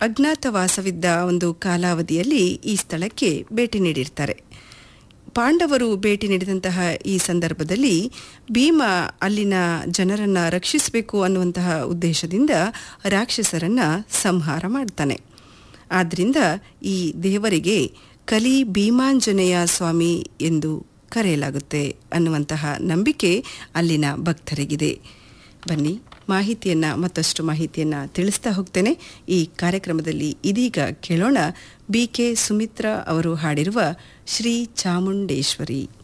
ಅಜ್ಞಾತವಾಸವಿದ್ದ ಒಂದು ಕಾಲಾವಧಿಯಲ್ಲಿ ಈ ಸ್ಥಳಕ್ಕೆ ಭೇಟಿ ನೀಡಿರ್ತಾರೆ ಪಾಂಡವರು ಭೇಟಿ ನೀಡಿದಂತಹ ಈ ಸಂದರ್ಭದಲ್ಲಿ ಭೀಮ ಅಲ್ಲಿನ ಜನರನ್ನ ರಕ್ಷಿಸಬೇಕು ಅನ್ನುವಂತಹ ಉದ್ದೇಶದಿಂದ ರಾಕ್ಷಸರನ್ನ ಸಂಹಾರ ಮಾಡ್ತಾನೆ ಆದ್ದರಿಂದ ಈ ದೇವರಿಗೆ ಕಲಿ ಭೀಮಾಂಜನೇಯ ಸ್ವಾಮಿ ಎಂದು ಕರೆಯಲಾಗುತ್ತೆ ಅನ್ನುವಂತಹ ನಂಬಿಕೆ ಅಲ್ಲಿನ ಭಕ್ತರಿಗಿದೆ ಬನ್ನಿ ಮಾಹಿತಿಯನ್ನು ಮತ್ತಷ್ಟು ಮಾಹಿತಿಯನ್ನು ತಿಳಿಸ್ತಾ ಹೋಗ್ತೇನೆ ಈ ಕಾರ್ಯಕ್ರಮದಲ್ಲಿ ಇದೀಗ ಕೇಳೋಣ ಬಿ ಕೆ ಸುಮಿತ್ರಾ ಅವರು ಹಾಡಿರುವ ಶ್ರೀ ಚಾಮುಂಡೇಶ್ವರಿ